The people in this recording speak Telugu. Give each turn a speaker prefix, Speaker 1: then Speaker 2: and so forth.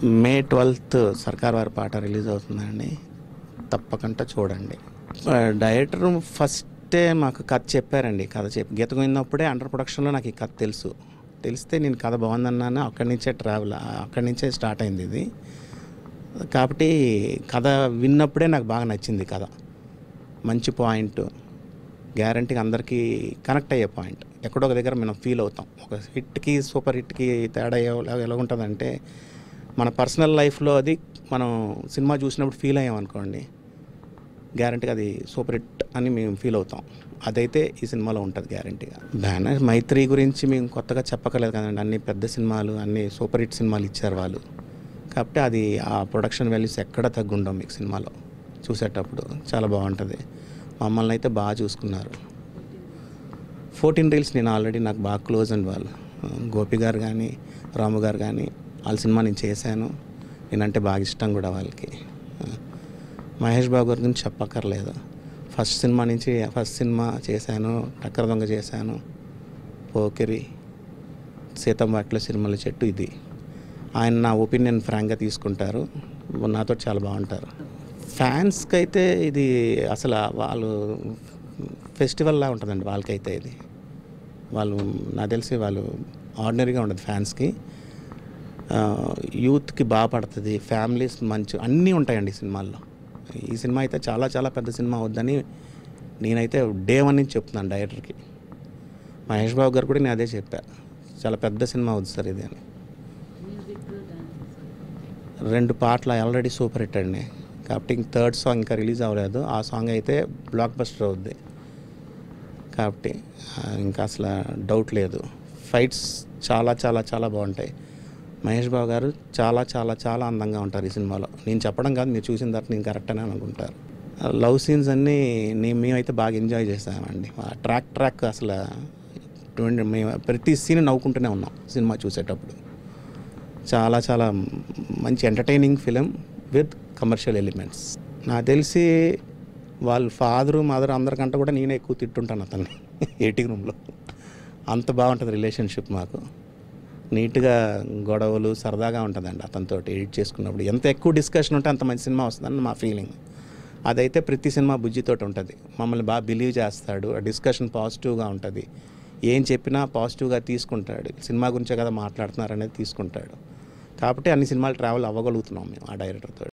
Speaker 1: మే ట్వెల్త్ సర్కార్ వారి పాట రిలీజ్ అవుతుందండి తప్పకుండా చూడండి ఆ, డైరెక్టర్ ఫస్టే మాకు కథ చెప్పారండి కథ చెప్పి గీత పోయినప్పుడే అండర్ ప్రొడక్షన్లో నాకు ఈ కథ తెలుసు తెలిస్తే నేను కథ బాగుందన్నాను అక్కడి నుంచే ట్రావెల్ అక్కడి నుంచే స్టార్ట్ అయింది ఇది కాబట్టి కథ విన్నప్పుడే నాకు బాగా నచ్చింది కథ మంచి పాయింట్ గ్యారంటీగా అందరికీ కనెక్ట్ అయ్యే పాయింట్ ఎక్కడో ఒక దగ్గర మనం ఫీల్ అవుతాం ఒక హిట్కి సూపర్ హిట్కి తేడా ఎలా ఎలా ఉంటుందంటే మన పర్సనల్ లైఫ్లో అది మనం సినిమా చూసినప్పుడు ఫీల్ అయ్యాం అనుకోండి గ్యారంటీగా అది సూపర్ హిట్ అని మేము ఫీల్ అవుతాం అదైతే ఈ సినిమాలో ఉంటుంది గ్యారంటీగా బ్యానర్ మైత్రి గురించి మేము కొత్తగా చెప్పకలేదు కదండి అన్ని పెద్ద సినిమాలు అన్ని సూపర్ హిట్ సినిమాలు ఇచ్చారు వాళ్ళు కాబట్టి అది ఆ ప్రొడక్షన్ వాల్యూస్ ఎక్కడ తగ్గుండవు మీకు సినిమాలో చూసేటప్పుడు చాలా బాగుంటుంది మమ్మల్ని అయితే బాగా చూసుకున్నారు ఫోర్టీన్ రీల్స్ నేను ఆల్రెడీ నాకు బాగా క్లోజ్ అండి వాళ్ళు గోపి గారు కానీ రాము గారు కానీ వాళ్ళ సినిమా నేను చేశాను నేనంటే బాగా ఇష్టం కూడా వాళ్ళకి మహేష్ బాబు గారి గురించి చెప్పక్కర్లేదు ఫస్ట్ సినిమా నుంచి ఫస్ట్ సినిమా చేశాను టక్కర దొంగ చేశాను పోకిరి సీతంబాట్ల సినిమాల చెట్టు ఇది ఆయన నా ఒపీనియన్ ఫ్రాంక్గా తీసుకుంటారు నాతో చాలా బాగుంటారు ఫ్యాన్స్కి అయితే ఇది అసలు వాళ్ళు ఫెస్టివల్లా ఉంటుందండి వాళ్ళకైతే ఇది వాళ్ళు నాకు తెలిసి వాళ్ళు ఆర్డినరీగా ఉండదు ఫ్యాన్స్కి ఆ, యూత్కి బాగా పడుతుంది ఫ్యామిలీస్ మంచి అన్నీ ఉంటాయండి ఈ సినిమాల్లో ఈ సినిమా అయితే చాలా చాలా పెద్ద సినిమా అవుద్దని నేనైతే డే వన్ నుంచి చెప్తున్నాను డైరెక్టర్కి మహేష్ బాబు గారు కూడా నేను అదే చెప్పా చాలా పెద్ద సినిమా అవుద్ది సార్ ఇది అని రెండు పాటలు ఆల్రెడీ సూపర్ హిట్ అండి కాబట్టి ఇంక థర్డ్ సాంగ్ ఇంకా రిలీజ్ అవ్వలేదు ఆ సాంగ్ అయితే బ్లాక్ బస్టర్ అవుద్ది కాబట్టి ఆ, ఇంకా అసలు డౌట్ లేదు ఫైట్స్ చాలా చాలా చాలా బాగుంటాయి మహేష్ బాబు గారు చాలా చాలా చాలా అందంగా ఉంటారు ఈ సినిమాలో నేను చెప్పడం కాదు మీరు చూసిన తర్వాత నేను కరెక్ట్ అని అనుకుంటారు లవ్ సీన్స్ అన్నీ నేను మేమైతే బాగా ఎంజాయ్ చేసామండి ఆ ట్రాక్ ట్రాక్ అసలు ట్వంటీ మేము ప్రతి సీన్ నవ్వుకుంటూనే ఉన్నాం సినిమా చూసేటప్పుడు చాలా చాలా మంచి entertaining film with commercial elements నాకు తెలిసి వాళ్ళ ఫాదరు మదర్ అందరికంటే కూడా నేనే ఎక్కువ తిట్టుంటాను అతన్ని ఎయిటింగ్ రూమ్లో అంత బాగుంటుంది రిలేషన్షిప్ మాకు నీట్గా గొడవలు సరదాగా ఉంటుందండి అతనితో ఎడిట్ చేసుకున్నప్పుడు ఎంత ఎక్కువ డిస్కషన్ ఉంటే అంత మంచి సినిమా వస్తుందని మా ఫీలింగ్ అదైతే ప్రతి సినిమా బుజ్జితోటి ఉంటుంది మమ్మల్ని బాగా బిలీవ్ చేస్తాడు ఆ డిస్కషన్ పాజిటివ్గా ఉంటుంది ఏం చెప్పినా పాజిటివ్గా తీసుకుంటాడు సినిమా గురించే కదా మాట్లాడుతున్నారు అనేది తీసుకుంటాడు కాబట్టి అన్ని సినిమాలు ట్రావెల్ అవ్వగలుగుతున్నాం మేము ఆ డైరెక్టర్తో